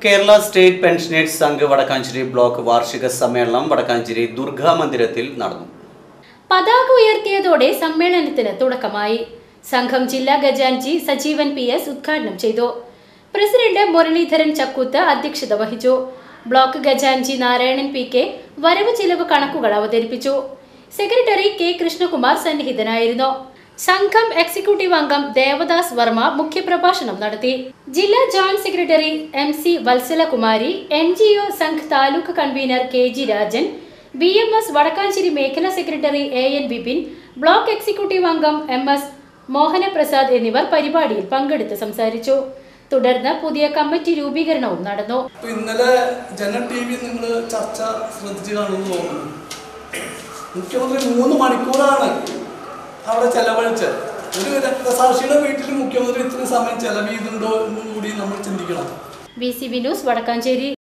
Kerala state pensioners Sangh Vadakkanchery block വാർഷിക സമ്മേളനം വടക്കാഞ്ചേരി ദുർഗാ മന്ദിരത്തിൽ നടന്നു പതാക ഉയർത്തിയതോടെ സമ്മേളനത്തിന് തുടക്കമായി സംഘം ജില്ലാ ഖജാൻജി സജീവൻ പി എസ് ഉദ്ഘാടനം ചെയ്തു പ്രസിഡന്റ് മുരളീധരൻ ചക്കൂത്ത് അധ്യക്ഷത വഹിച്ചു ബ്ലോക്ക് ഖജാൻജി നാരായണൻ പി കെ വരവ് ചിലവ് കണക്കുകൾ അവതരിപ്പിച്ചു സെക്രട്ടറി കെ കൃഷ്ണകുമാർ സന്നിഹിതനായിരുന്നു സംഘം എക്സിക്യൂട്ടീവ് അംഗം ദേവദാസ് വർമ്മ മുഖ്യപ്രഭാഷണം നടത്തി ജില്ലാ joint secretary M C Vatsalakumari N G O Sangh taluk convener K G Rajan B M S Vadakkanchery മേഖലാ secretary A N Bipin block executive അംഗം എം എസ് മോഹനപ്രസാദ് എന്നിവർ പരിപാടിയിൽ പങ്കെടുത്ത് സംസാരിച്ചു തുടർന്ന് പുതിയ കമ്മിറ്റി രൂപീകരണവും നടന്നു അപ്പൊ ഇന്നലെ ജന ടി വി നിങ്ങൾ ചർച്ച ശ്രദ്ധിച്ച് കാണുമെന്ന് തോന്നുന്നു മുഖ്യമന്ത്രി മൂന്ന് മണിക്കൂറാണ് അവിടെ ചെലവഴിച്ചത് ഒരു രക്തസാക്ഷിയുടെ വീട്ടിൽ മുഖ്യമന്ത്രി ഇത്രയും സമയം ചെലവ് ചെയ്തിട്ടുണ്ടോ എന്നും കൂടി നമ്മൾ ചിന്തിക്കണം V C B news Vadakkanchery